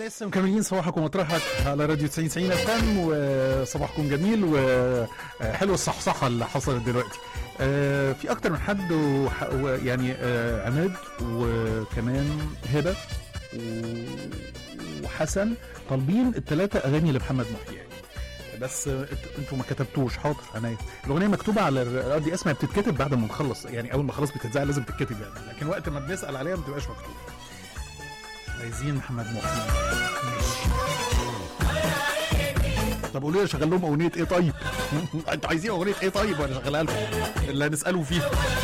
لسه مكملين صباحك ومطرحك على راديو 90 90 اف ام وصباحكم جميل وحلو الصحصحه اللي حصلت دلوقتي آه، في اكتر من حد وح- ويعني آه، عماد وكمان هبه و- وحسن طالبين الثلاثه اغاني لمحمد محي يعني. بس آه، انت- انتوا ما كتبتوش حاضر انا الاغنيه مكتوبه على الر- دي اسمها بتتكتب بعد ما نخلص يعني اول ما خلاص بتتذاع لازم تتكتب يعني لكن وقت ما بنسال عليها ما بتبقاش مكتوبه عايزين محمد محي ماشي طب قولوا لي اشغل لهم اغنيه ايه طيب؟ انتوا عايزين اغنيه ايه طيب وانا اشغلها لكم اللي هنساله فيه